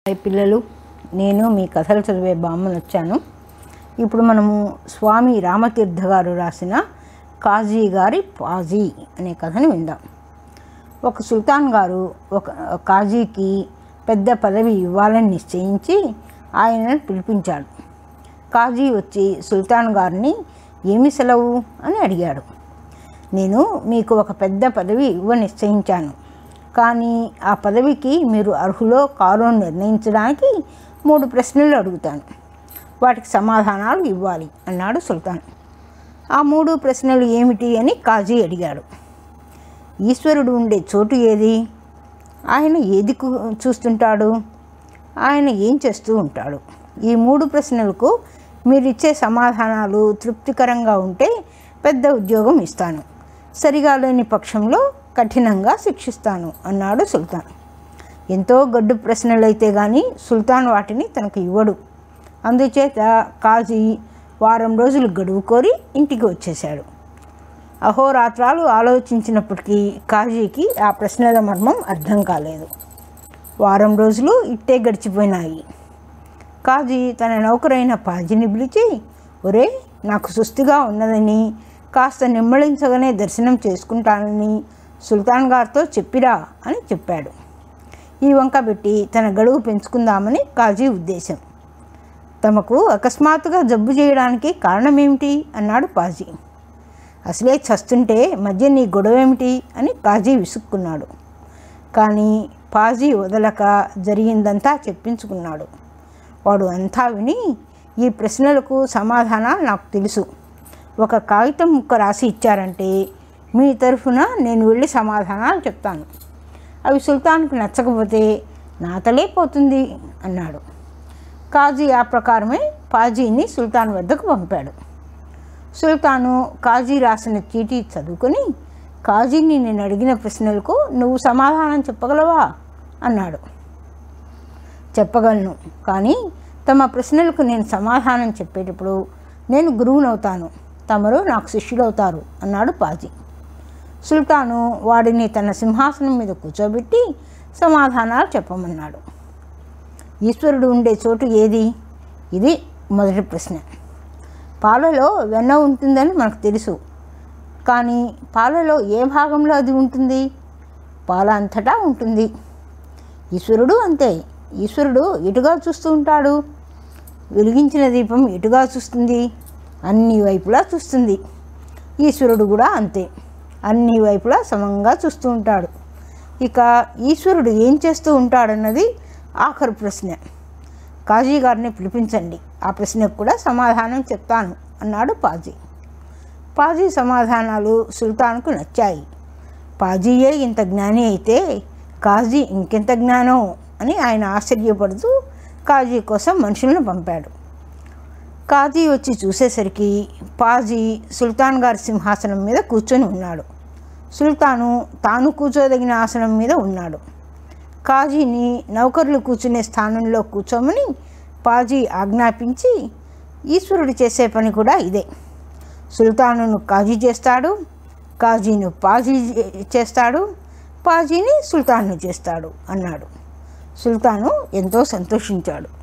hi పిల్లలు నేను మీ కథలు చదివే బామ్మను వచ్చాను ఇప్పుడు మనము స్వామి రామతీర్థ గారు రాసిన కాజీ గారి పాజీ అనే కథని విందాం ఒక సుల్తాన్ గారు ఒక కాజీకి పెద్ద పదవి ఇవ్వాలని నిశ్చయించి ఆయనను పిలిపించాడు కాజీ వచ్చి సుల్తాన్ గారిని ఏమి సెలవు అని అడిగాడు నేను మీకు ఒక పెద్ద పదవి ఇవ్వ నిశ్చయించాను కానీ ఆ పదవికి మీరు అర్హులో కారో నిర్ణయించడానికి మూడు ప్రశ్నలు అడుగుతాను వాటికి సమాధానాలు ఇవ్వాలి అన్నాడు సుల్తాన్ ఆ మూడు ప్రశ్నలు ఏమిటి అని కాజీ అడిగాడు ఈశ్వరుడు ఉండే చోటు ఏది ఆయన ఏది కు- చూస్తుంటాడు ఆయన ఏం చేస్తూ ఉంటాడు ఈ మూడు ప్రశ్నలకు మీరిచ్చే సమాధానాలు తృప్తికరంగా ఉంటే పెద్ద ఉద్యోగం ఇస్తాను సరిగా లేని పక్షంలో కఠినంగా శిక్షిస్తాను అన్నాడు సుల్తాన్ ఎంతో గడ్డు ప్రశ్నలైతే కానీ సుల్తాన్ వాటిని తనకు ఇవ్వడు అందుచేత కాజీ వారం రోజులు గడువు కోరి ఇంటికి వచ్చేశాడు అహోరాత్రాలు ఆలోచించినప్పటికీ కాజీకి ఆ ప్రశ్నల మర్మం అర్థం కాలేదు వారం రోజులు ఇట్టే గడిచిపోయినాయి కాజీ తన నౌకరైన పాజీని పిలిచి ఒరే నాకు సుస్థిగా ఉన్నదని కాస్త నిమ్మళించగానే దర్శనం చేసుకుంటానని సుల్తాన్ గారితో చెప్పిరా అని చెప్పాడు ఈ వంక పెట్టి తన గడువు పెంచుకుందామని కాజీ ఉద్దేశం తమకు అకస్మాత్తుగా జబ్బు చేయడానికి కారణమేమిటి అన్నాడు పాజీ అసలే చస్తుంటే మధ్య నీ గొడవేమిటి అని కాజీ విసుక్కున్నాడు కానీ పాజీ వదలక జరిగిందంతా చెప్పించుకున్నాడు వాడు అంతా విని ఈ ప్రశ్నలకు సమాధానాలు నాకు తెలుసు ఒక కాగితం ముక్క రాసి ఇచ్చారంటే మీ తరఫున నేను వెళ్ళి సమాధానాలు చెప్తాను అవి సుల్తాన్కు నచ్చకపోతే నా తలే పోతుంది అన్నాడు కాజీ ఆ ప్రకారమే పాజీని సుల్తాన్ వద్దకు పంపాడు సుల్తాను కాజీ రాసిన చీటీ చదువుకొని కాజీని నేను అడిగిన ప్రశ్నలకు నువ్వు సమాధానం చెప్పగలవా అన్నాడు చెప్పగలను కానీ తమ ప్రశ్నలకు నేను సమాధానం చెప్పేటప్పుడు నేను గురువునవుతాను తమరు నాకు శిష్యుడవుతారు అన్నాడు పాజీ సుల్తాను వాడిని తన సింహాసనం మీద కూర్చోబెట్టి సమాధానాలు చెప్పమన్నాడు ఈశ్వరుడు ఉండే చోటు ఏది ఇది మొదటి ప్రశ్న పాలలో వెన్న ఉంటుందని మనకు తెలుసు కానీ పాలలో ఏ భాగంలో అది ఉంటుంది పాల అంతటా ఉంటుంది ఈశ్వరుడు అంతే ఈశ్వరుడు ఎటుగా చూస్తూ ఉంటాడు వెలిగించిన దీపం ఎటుగా చూస్తుంది అన్ని వైపులా చూస్తుంది ఈశ్వరుడు కూడా అంతే అన్ని వైపులా సమంగా చూస్తూ ఉంటాడు ఇక ఈశ్వరుడు ఏం చేస్తూ ఉంటాడన్నది ఆఖరు ప్రశ్న కాజీ గారిని పిలిపించండి ఆ ప్రశ్నకు కూడా సమాధానం చెప్తాను అన్నాడు పాజీ పాజీ సమాధానాలు సుల్తాన్కు నచ్చాయి పాజీయే ఇంత జ్ఞాని అయితే కాజీ ఇంకెంత జ్ఞానం అని ఆయన ఆశ్చర్యపడుతూ కాజీ కోసం మనుషులను పంపాడు కాజీ వచ్చి చూసేసరికి పాజీ సుల్తాన్ గారి సింహాసనం మీద కూర్చొని ఉన్నాడు సుల్తాను తాను కూర్చోదగిన ఆసనం మీద ఉన్నాడు కాజీని నౌకర్లు కూర్చునే స్థానంలో కూర్చోమని పాజీ ఆజ్ఞాపించి ఈశ్వరుడు చేసే పని కూడా ఇదే సుల్తానును కాజీ చేస్తాడు కాజీను పాజీ చే- చేస్తాడు పాజీని సుల్తాన్ను చేస్తాడు అన్నాడు సుల్తాను ఎంతో సంతోషించాడు